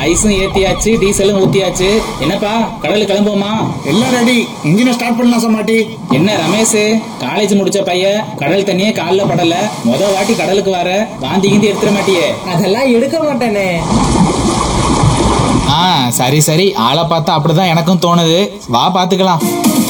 ஐஸும் ஏத்தியாச்சு டீசலும் ஊத்தியாச்சு என்னப்பா கடலுக்கு கிளம்புவோமா எல்லாம் ரெடி இன்ஜினை ஸ்டார்ட் பண்ணலாம் சமாட்டி என்ன ரமேஷ் காலேஜ் முடிச்ச பையன் கடல் தண்ணியே கால்ல படல முத வாட்டி கடலுக்கு வர வாந்தி கீந்தி எடுத்துட மாட்டியே அதெல்லாம் எடுக்க மாட்டேனே ஆ சரி சரி ஆளை பார்த்தா அப்படிதான் எனக்கும் தோணுது வா பாத்துக்கலாம்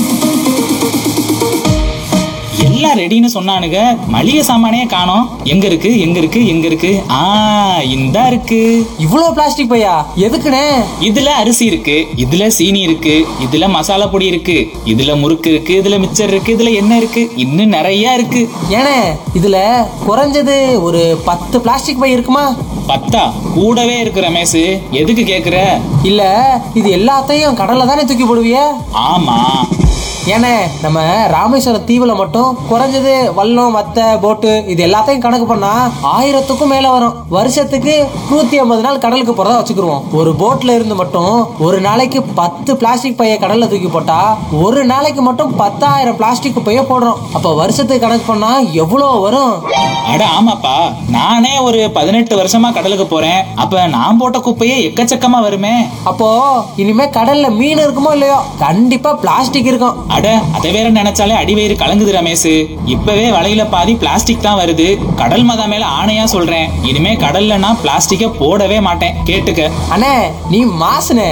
எல்லாம் ரெடின்னு சொன்னானுங்க மளிகை சாமானே காணோம் எங்க இருக்கு எங்க இருக்கு எங்க இருக்கு ஆ இந்தா இருக்கு இவ்வளோ பிளாஸ்டிக் பையா எதுக்குண்ணே இதுல அரிசி இருக்கு இதுல சீனி இருக்கு இதுல மசாலா பொடி இருக்கு இதுல முறுக்கு இருக்கு இதுல மிச்சர் இருக்கு இதுல என்ன இருக்கு இன்னும் நிறைய இருக்கு ஏனே இதுல குறைஞ்சது ஒரு பத்து பிளாஸ்டிக் பை இருக்குமா பத்தா கூடவே இருக்கு ரமேஷ் எதுக்கு கேக்குற இல்ல இது எல்லாத்தையும் கடல்ல தானே தூக்கி போடுவிய ஆமா ஏனே நம்ம ராமேஸ்வரம் தீவுல மட்டும் குறைஞ்சது வல்லம் மத்த போட்டு இது எல்லாத்தையும் கணக்கு பண்ணா ஆயிரத்துக்கும் மேல வரும் வருஷத்துக்கு நூத்தி ஐம்பது நாள் கடலுக்கு போறதா வச்சுக்கிருவோம் ஒரு போட்ல இருந்து மட்டும் ஒரு நாளைக்கு பத்து பிளாஸ்டிக் பைய கடல்ல தூக்கி போட்டா ஒரு நாளைக்கு மட்டும் பத்தாயிரம் பிளாஸ்டிக் பைய போடுறோம் அப்ப வருஷத்துக்கு கணக்கு பண்ணா எவ்வளவு வரும் அட ஆமாப்பா நானே ஒரு பதினெட்டு வருஷமா கடலுக்கு போறேன் அப்ப நான் போட்ட குப்பையே எக்கச்சக்கமா வருமே அப்போ இனிமே கடல்ல மீன் இருக்குமோ இல்லையோ கண்டிப்பா பிளாஸ்டிக் இருக்கும் அட அதை வேற நினைச்சாலே அடிவயிறு கலங்குது ரமேஷ் இப்பவே வலையில பாதி பிளாஸ்டிக் தான் வருது கடல் மதா மேல ஆணையா சொல்றேன் இனிமே கடல்ல நான் பிளாஸ்டிக்க போடவே மாட்டேன் கேட்டுக்க அண்ணே நீ மாசுனே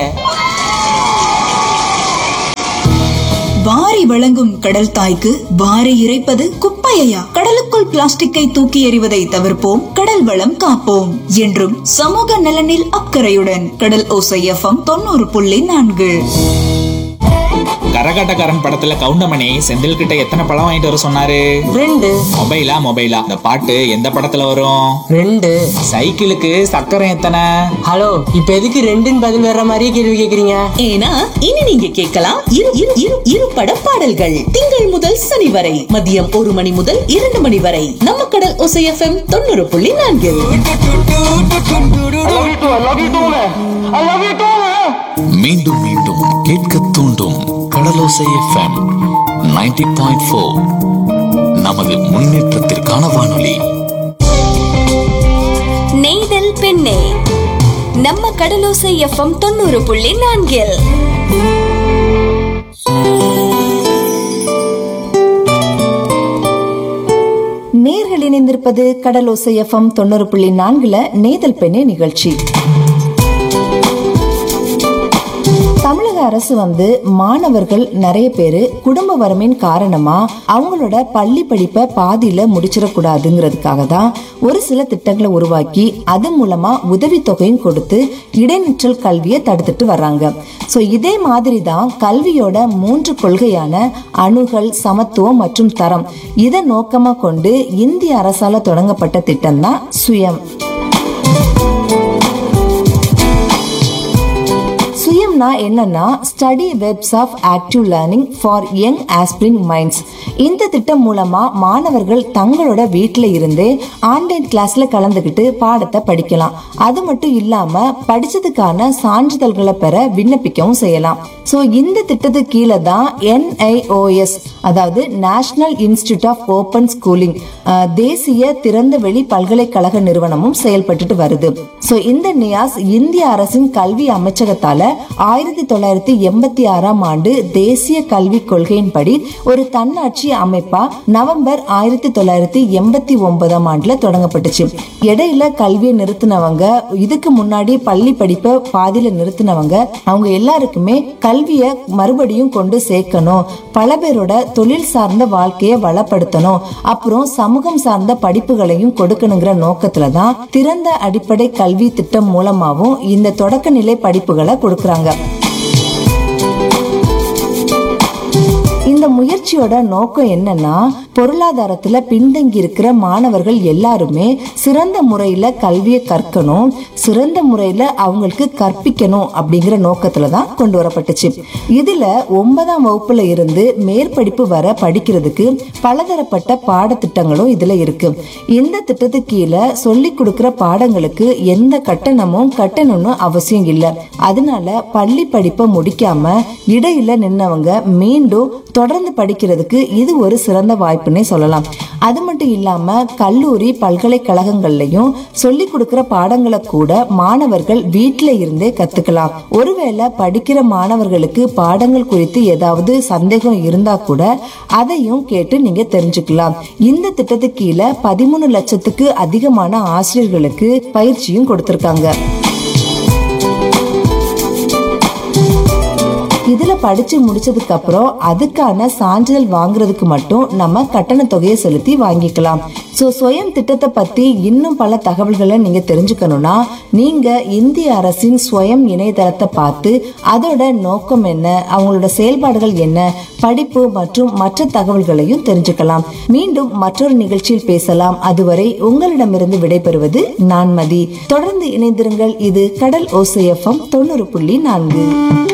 வாரி வழங்கும் கடல் தாய்க்கு வாரி இறைப்பது குப்பையா கடலுக்குள் பிளாஸ்டிக்கை தூக்கி எறிவதை தவிர்ப்போம் கடல் வளம் காப்போம் என்றும் சமூக நலனில் அக்கறையுடன் கடல் ஓசை எஃப்எம் தொண்ணூறு புள்ளி நான்கு கரகாட்டக்காரன் படத்துல கவுண்டமணி செந்தில் கிட்ட எத்தனை பழம் வாங்கிட்டு வர சொன்னாரு ரெண்டு மொபைலா மொபைலா இந்த பாட்டு எந்த படத்துல வரும் ரெண்டு சைக்கிளுக்கு சக்கரம் எத்தனை ஹலோ இப்ப எதுக்கு ரெண்டுன்னு பதில் வர்ற மாதிரியே கேள்வி கேக்குறீங்க ஏன்னா இனி நீங்க கேட்கலாம் இரு இரு இரு இரு பட பாடல்கள் திங்கள் முதல் சனி வரை மதியம் ஒரு மணி முதல் இரண்டு மணி வரை நம்ம கடல் ஒசை எஃப்எம் தொண்ணூறு புள்ளி நான்கில் மீண்டும் மீண்டும் கேட்க தூண்டும் கடலோசை எஃப்எம் 90.4 பாயிண்ட் ஃபோர் நமது முன்னேற்றத்திற்கான வானொலி நெய்தல் பெண்ணே நம்ம கடலோசை எஃப்எம் தொண்ணூறு புள்ளி நான்கில் நேர்கள் இணைந்திருப்பது கடலோசை எஃப்எம் தொண்ணூறு புள்ளி நான்குல நேதல் பெண்ணே நிகழ்ச்சி தமிழக அரசு வந்து மாணவர்கள் நிறைய பேரு குடும்ப வறுமையின் காரணமா அவங்களோட பள்ளி படிப்பை பாதியில முடிச்சிடக்கூடாதுங்கிறதுக்காக தான் ஒரு சில திட்டங்களை உருவாக்கி அது மூலமா உதவித்தொகையும் கொடுத்து இடைநிற்றல் கல்வியை தடுத்துட்டு வர்றாங்க ஸோ இதே மாதிரி தான் கல்வியோட மூன்று கொள்கையான அணுகல் சமத்துவம் மற்றும் தரம் இதை நோக்கமா கொண்டு இந்திய அரசால தொடங்கப்பட்ட திட்டம் தான் சுயம் சுயம்னா என்னன்னா study webs of active learning for young aspiring minds இந்த திட்டம் மூலமா மாணவர்கள் தங்களோட வீட்டில் இருந்தே ஆன்லைன் கிளாஸ்ல கலந்துக்கிட்டு பாடத்தை படிக்கலாம் அது மட்டும் இல்லாம படிச்சதுக்கான சான்றிதழ்களை பெற விண்ணப்பிக்கவும் செய்யலாம் ஸோ இந்த திட்டத்துக்கு கீழே தான் என்ஐஓஎஸ் அதாவது national institute of open schooling தேசிய திறந்த வெளி பல்கலைக்கழக நிறுவனமும் செயல்பட்டுட்டு வருது ஸோ இந்த நியாஸ் இந்திய அரசின் கல்வி அமைச்சகத்தால ஆயிரத்தி தொள்ளாயிரத்தி எண்பத்தி ஆறாம் ஆண்டு தேசிய கல்விக் கொள்கையின்படி ஒரு தன்னாட்சி அமைப்பா நவம்பர் ஆயிரத்தி தொள்ளாயிரத்தி எண்பத்தி ஒன்பதாம் ஆண்டுல தொடங்கப்பட்டுச்சு இடையில கல்வியை நிறுத்தினவங்க இதுக்கு முன்னாடி பள்ளி படிப்பை பாதியில நிறுத்தினவங்க அவங்க எல்லாருக்குமே கல்வியை மறுபடியும் கொண்டு சேர்க்கணும் பல பேரோட தொழில் சார்ந்த வாழ்க்கையை வளப்படுத்தணும் அப்புறம் சமூகம் சார்ந்த படிப்புகளையும் கொடுக்கணுங்கிற நோக்கத்துல தான் திறந்த அடிப்படை கல்வி திட்டம் மூலமாவும் இந்த தொடக்க நிலை படிப்புகளை கொடுக்கறாங்க இந்த முயற்சியோட நோக்கம் என்னன்னா பொருளாதாரத்துல பின்தங்கி இருக்கிற மாணவர்கள் எல்லாருமே சிறந்த முறையில கல்வியை கற்கணும் சிறந்த முறையில அவங்களுக்கு கற்பிக்கணும் அப்படிங்கிற நோக்கத்துல தான் கொண்டு வரப்பட்டுச்சு இதுல ஒன்பதாம் வகுப்புல இருந்து மேற்படிப்பு வர படிக்கிறதுக்கு பலதரப்பட்ட பாடத்திட்டங்களும் இதுல இருக்கு இந்த திட்டத்துக்கு கீழே சொல்லி கொடுக்கிற பாடங்களுக்கு எந்த கட்டணமும் கட்டணும்னு அவசியம் இல்லை அதனால பள்ளி படிப்பை முடிக்காம இடையில நின்னவங்க மீண்டும் தொடர்ந்து படிக்கிறதுக்கு இது ஒரு சிறந்த வாய்ப்பா வாய்ப்புன்னே சொல்லலாம் அது மட்டும் இல்லாம கல்லூரி பல்கலைக்கழகங்கள்லயும் சொல்லி கொடுக்கிற பாடங்களை கூட மாணவர்கள் வீட்டில இருந்தே கத்துக்கலாம் ஒருவேளை படிக்கிற மாணவர்களுக்கு பாடங்கள் குறித்து ஏதாவது சந்தேகம் இருந்தா கூட அதையும் கேட்டு நீங்க தெரிஞ்சுக்கலாம் இந்த திட்டத்துக்கு கீழே பதிமூணு லட்சத்துக்கு அதிகமான ஆசிரியர்களுக்கு பயிற்சியும் கொடுத்திருக்காங்க இதுல படிச்சு முடிச்சதுக்கு அப்புறம் அதுக்கான சான்றிதழ் வாங்குறதுக்கு மட்டும் நம்ம கட்டண தொகையை செலுத்தி வாங்கிக்கலாம் சோ சுயம் திட்டத்தை பத்தி இன்னும் பல தகவல்களை நீங்க தெரிஞ்சுக்கணும்னா நீங்க இந்திய அரசின் சுயம் இணையதளத்தை பார்த்து அதோட நோக்கம் என்ன அவங்களோட செயல்பாடுகள் என்ன படிப்பு மற்றும் மற்ற தகவல்களையும் தெரிஞ்சுக்கலாம் மீண்டும் மற்றொரு நிகழ்ச்சியில் பேசலாம் அதுவரை உங்களிடமிருந்து விடைபெறுவது நான் மதி தொடர்ந்து இணைந்திருங்கள் இது கடல் ஓசையஃபம் தொண்ணூறு புள்ளி நான்கு